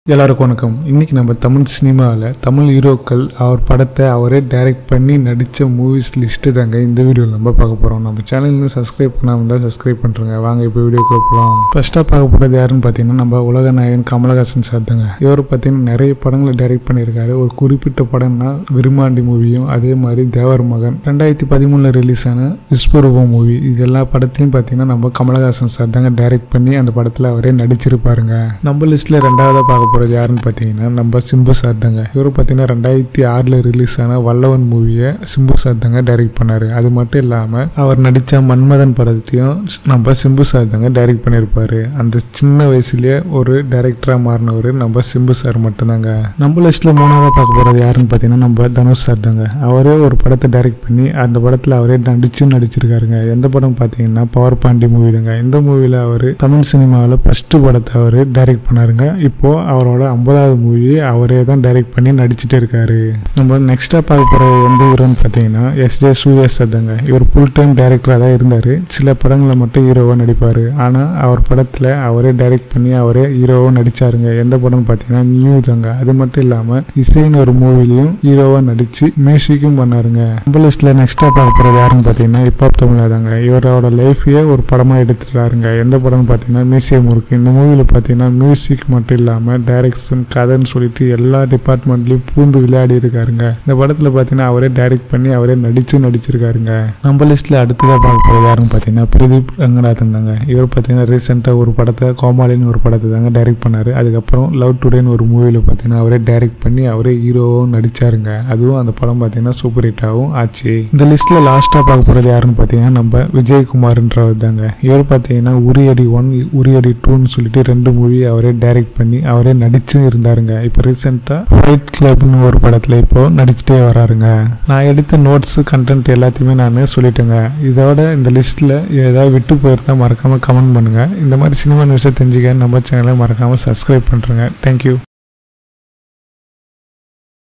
எல்லாருக்கும் வணக்கம் இன்னைக்கு நம்ம தமிழ் சினிமாவில் தமிழ் ஹீரோக்கள் அவர் படத்தை அவரே டைரக்ட் பண்ணி நடித்த மூவிஸ் லிஸ்ட்டு தாங்க இந்த வீடியோவில் நம்ம பார்க்க போகிறோம் நம்ம சேனல்லேருந்து சப்ஸ்கிரைப் பண்ணாமல் இருந்தால் சப்ஸ்கிரைப் பண்ணுறங்க வாங்க இப்போ வீடியோக்குள்ள போகலாம் ஃபஸ்ட்டாக பார்க்க போகிறது யாருன்னு பார்த்தீங்கன்னா நம்ம உலக நாயகன் கமலஹாசன் சார் தாங்க இவர் பார்த்தீங்கன்னா நிறைய படங்களை டைரக்ட் பண்ணியிருக்காரு ஒரு குறிப்பிட்ட படம்னா விருமாண்டி மூவியும் அதே மாதிரி தேவர் மகன் ரெண்டாயிரத்தி பதிமூணில் ரிலீஸ் ஆன விஸ்வரூபம் மூவி இது எல்லா படத்தையும் பார்த்தீங்கன்னா நம்ம கமலஹாசன் சார் தாங்க டைரக்ட் பண்ணி அந்த படத்தில் அவரே நடிச்சிருப்பாருங்க நம்ம லிஸ்ட்டில் ரெண்டாவதாக பார்க்க போகிறது யாருன்னு பார்த்தீங்கன்னா நம்ம சிம்பு சார் தாங்க இவர் பார்த்தீங்கன்னா ரெண்டாயிரத்தி ஆறில் ரிலீஸ் ஆன வல்லவன் மூவியை சிம்பு சார் தாங்க டைரக்ட் பண்ணார் அது மட்டும் இல்லாமல் அவர் நடித்த மன்மதன் படத்தையும் நம்ம சிம்பு சார் தாங்க டைரக்ட் பண்ணியிருப்பாரு அந்த சின்ன வயசுலயே ஒரு டைரக்டராக மாறினவர் நம்ம சிம்பு சார் மட்டும்தாங்க நம்ம லிஸ்ட்டில் மூணாவதாக பார்க்க போகிறது யாருன்னு பார்த்தீங்கன்னா நம்ம தனுஷ் சார் தாங்க அவரே ஒரு படத்தை டைரக்ட் பண்ணி அந்த படத்தில் அவரே நடிச்சும் நடிச்சிருக்காருங்க எந்த படம் பார்த்தீங்கன்னா பவர் பாண்டி மூவி தாங்க இந்த மூவியில் அவர் தமிழ் சினிமாவில் ஃபஸ்ட்டு படத்தை அவர் டைரக்ட் பண்ணாருங்க இப்போ அவரோட ஐம்பதாவது மூவி அவரே தான் டைரக்ட் பண்ணி நடிச்சிட்டு இருக்காரு நம்ம நெக்ஸ்ட்டாக பார்க்க போகிற எந்த ஹீரோன்னு பார்த்தீங்கன்னா எஸ் ஜே சூர்யா சார் தாங்க இவர் ஃபுல் டைம் டைரக்டராக தான் இருந்தார் சில படங்களில் மட்டும் ஹீரோவாக நடிப்பார் ஆனால் அவர் படத்தில் அவரே டைரக்ட் பண்ணி அவரே ஹீரோவாக நடிச்சாருங்க எந்த படம்னு பார்த்தீங்கன்னா நியூ தாங்க அது மட்டும் இல்லாமல் இசைன்னு ஒரு மூவிலையும் ஹீரோவாக நடித்து மியூசிக்கும் பண்ணாருங்க நம்ம லிஸ்ட்டில் நெக்ஸ்ட்டாக பார்க்க போகிறது யாருன்னு பார்த்தீங்கன்னா இப்போ தமிழா தாங்க இவரோட லைஃபையே ஒரு படமாக எடுத்துட்டாருங்க எந்த படம்னு பார்த்தீங்கன்னா மியூசியம் இருக்கு இந்த மூவியில் பார்த்தீங்கன்னா மியூசிக் மட்டும் இல்லாமல் டைரக்ஷன் கதைன்னு சொல்லிட்டு எல்லா டிபார்ட்மெண்ட்லையும் பூந்து விளையாடி இருக்காருங்க இந்த படத்தில் பார்த்தீங்கன்னா அவரே டைரக்ட் பண்ணி அவரே நடிச்சும் நடிச்சிருக்காருங்க நம்ம லிஸ்ட்டில் அடுத்ததாக பார்க்க போகிறது யாருன்னு பார்த்தீங்கன்னா பிரதீப் ரங்கநாதன் தாங்க இவர் பார்த்தீங்கன்னா ரீசெண்டாக ஒரு படத்தை கோமாளின்னு ஒரு படத்தை தாங்க டைரக்ட் பண்ணார் அதுக்கப்புறம் லவ் டுடேன்னு ஒரு மூவியில் பார்த்தீங்கன்னா அவரே டைரக்ட் பண்ணி அவரே ஹீரோவும் நடிச்சாருங்க அதுவும் அந்த படம் பார்த்தீங்கன்னா சூப்பர் ஹிட்டாகவும் ஆச்சு இந்த லிஸ்ட்டில் லாஸ்ட்டாக பார்க்க போகிறது யாருன்னு பார்த்தீங்கன்னா நம்ம விஜயகுமார்ன்றவர் தாங்க இவர் பார்த்தீங்கன்னா உரியடி ஒன் உரியடி டூன்னு சொல்லிட்டு ரெண்டு மூவி அவரே டைரக்ட் பண்ணி அவரே நடிச்சும் இருந்தாருங்க இப்போ ரீசெண்டாக ஃபைட் கிளப்னு ஒரு படத்தில் இப்போ நடிச்சுட்டே வராருங்க நான் எடுத்த நோட்ஸ் கண்டென்ட் எல்லாத்தையுமே நான் சொல்லிட்டேங்க இதோட இந்த லிஸ்ட்டில் ஏதாவது விட்டு போயிருந்தா மறக்காமல் கமெண்ட் பண்ணுங்கள் இந்த மாதிரி சினிமா நியூஸை தெரிஞ்சுக்க நம்ம சேனலை மறக்காமல் சப்ஸ்கிரைப் பண்ணுறேங்க தேங்க்யூ